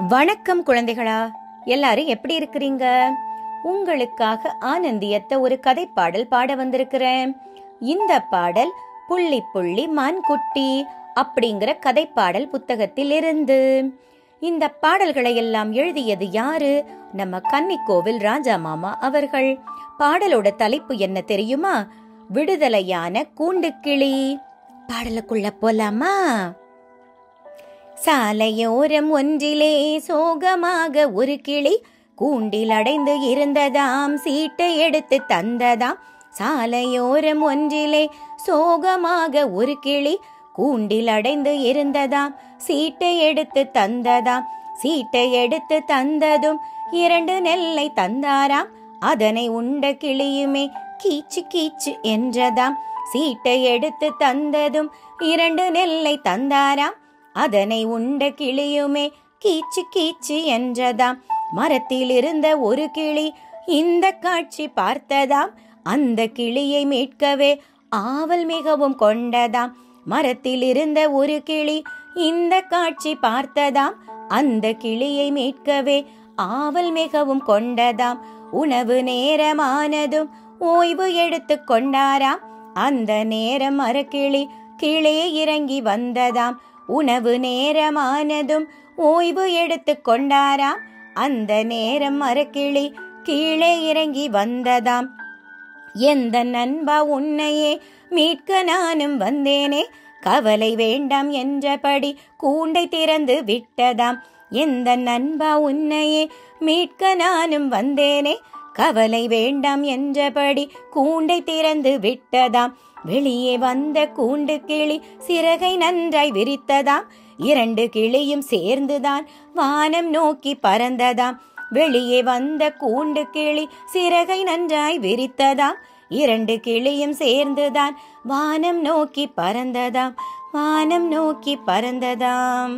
வணக்கம் குழந்தைகளா எல்லாரும் எப்படி இருக்கிறீங்க உங்களுக்காக ஆனந்தியத்த ஒரு கதை பாடல் பாட வந்திருக்கிறேன் இந்த பாடல் புள்ளி புள்ளி மான்குட்டி அப்படிங்கிற கதை பாடல் புத்தகத்தில் இருந்து இந்த பாடல்களை எல்லாம் எழுதியது யாரு நம்ம கன்னிக்கோவில் ராஜா மாமா அவர்கள் பாடலோட தலைப்பு என்ன தெரியுமா விடுதலையான கூண்டுக்கிளி பாடலுக்குள்ள போலாமா சாலையோரம் ஒன்றிலே சோகமாக ஒரு கிளி கூண்டில் அடைந்து இருந்ததாம் சீட்டை எடுத்து தந்ததாம் சாலையோரம் ஒன்றிலே சோகமாக ஒரு கிளி கூண்டில் அடைந்து இருந்ததாம் சீட்டை எடுத்து தந்ததாம் சீட்டை எடுத்து தந்ததும் இரண்டு நெல்லை தந்தாராம் அதனை உண்ட கிளியுமே கீச்சு கீச்சு என்றதாம் சீட்டை எடுத்து தந்ததும் இரண்டு நெல்லை தந்தாராம் அதனை உண்ட கிளியுமே கீச்சு கீச்சு என்றதாம் மரத்தில் இருந்த ஒரு கிளி இந்த காட்சி பார்த்ததாம் அந்த கிளியை மீட்கவே ஆவல் மிகவும் கொண்டதாம் மரத்தில் இருந்த ஒரு கிளி இந்த காட்சி பார்த்ததாம் அந்த கிளியை மீட்கவே ஆவல் மிகவும் கொண்டதாம் உணவு நேரமானதும் ஓய்வு எடுத்து கொண்டாராம் அந்த நேரம் மரக்கிளி கீழே இறங்கி வந்ததாம் உணவு நேரமானதும் ஓய்வு எடுத்து கொண்டாராம் அந்த நேரம் மரக்கிளி கீழே இறங்கி வந்ததாம் எந்த நண்பா உன்னையே மீட்க நானும் வந்தேனே கவலை வேண்டாம் என்றபடி கூண்டை திறந்து விட்டதாம் எந்த நண்பா உன்னையே மீட்க நானும் வந்தேனே கவலை வேண்டாம் என்றபடி கூண்டை திறந்து விட்டதாம் வெளியே வந்த கூண்டு கிளி சிறகை நன்றாய் விரித்ததாம் இரண்டு கிளியும் சேர்ந்துதான் வானம் நோக்கி பறந்ததாம் வெளியே வந்த கூண்டு கிளி சிறகை நன்றாய் விரித்ததாம் இரண்டு கிளியும் சேர்ந்துதான் வானம் நோக்கி பறந்ததாம் வானம் நோக்கி பறந்ததாம்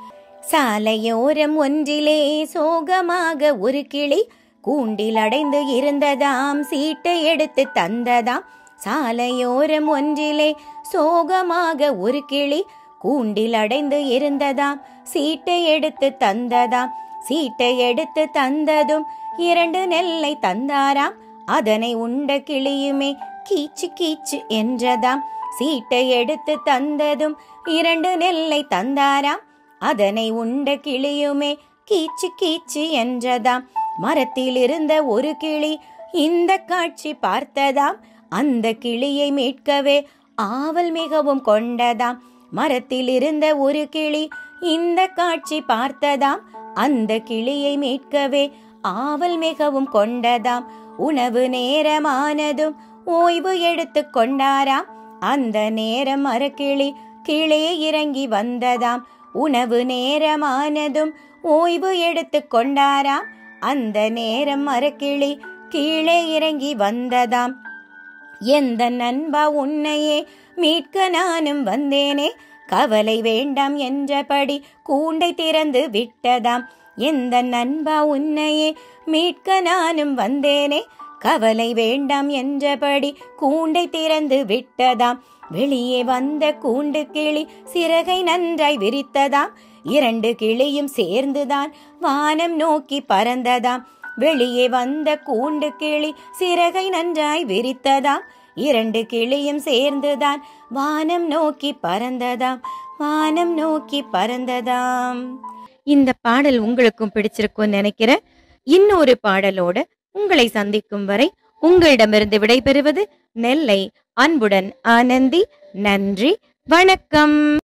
சாலையோரம் ஒன்றிலே சோகமாக ஒரு கிளி கூண்டில் அடைந்து இருந்ததாம் சீட்டை எடுத்து தந்ததாம் சாலையோரம் ஒன்றிலே சோகமாக ஒரு கிளி கூண்டில் அடைந்து இருந்ததாம் சீட்டை எடுத்து தந்ததாம் சீட்டை எடுத்து தந்ததும் இரண்டு நெல்லை தந்தாராம் அதனை உண்ட கிளியுமே கீச்சு கீச்சு என்றதாம் சீட்டை எடுத்து தந்ததும் இரண்டு நெல்லை தந்தாராம் அதனை உண்ட கிளியுமே கீச்சு கீச்சு என்றதாம் மரத்தில் இருந்த ஒரு கிளி இந்த காட்சி பார்த்ததாம் அந்த கிளியை மீட்கவே ஆவல் மிகவும் கொண்டதாம் மரத்தில் இருந்த ஒரு கிளி இந்த காட்சி பார்த்ததாம் அந்த கிளியை மீட்கவே ஆவல் மிகவும் கொண்டதாம் உணவு நேரமானதும் ஓய்வு எடுத்து கொண்டாராம் அந்த நேரம் மரக்கிளி கீழே இறங்கி வந்ததாம் உணவு நேரமானதும் ஓய்வு எடுத்து கொண்டாராம் அந்த நேரம் மரக்கிளி கீழே இறங்கி வந்ததாம் எந்த நண்பா உன்னையே மீட்க நானும் வந்தேனே கவலை வேண்டாம் என்றபடி கூண்டை திறந்து விட்டதாம் எந்த நண்பா உன்னையே மீட்க நானும் வந்தேனே கவலை வேண்டாம் என்றபடி கூண்டை திறந்து விட்டதாம் வெளியே வந்த கூண்டு கிளி சிறகை நன்றாய் விரித்ததாம் இரண்டு கிளியும் சேர்ந்துதான் வானம் நோக்கி பறந்ததாம் வெளியே வந்த கூண்டு கிளி சிறகை நன்றாய் விரித்ததாம் இரண்டு கிளியும் சேர்ந்துதான் வானம் நோக்கி பறந்ததாம் வானம் நோக்கி பறந்ததாம் இந்த பாடல் உங்களுக்கும் பிடிச்சிருக்கும் நினைக்கிறேன் இன்னொரு பாடலோட உங்களை சந்திக்கும் வரை உங்களிடமிருந்து விடைபெறுவது நெல்லை அன்புடன் ஆனந்தி நன்றி வணக்கம்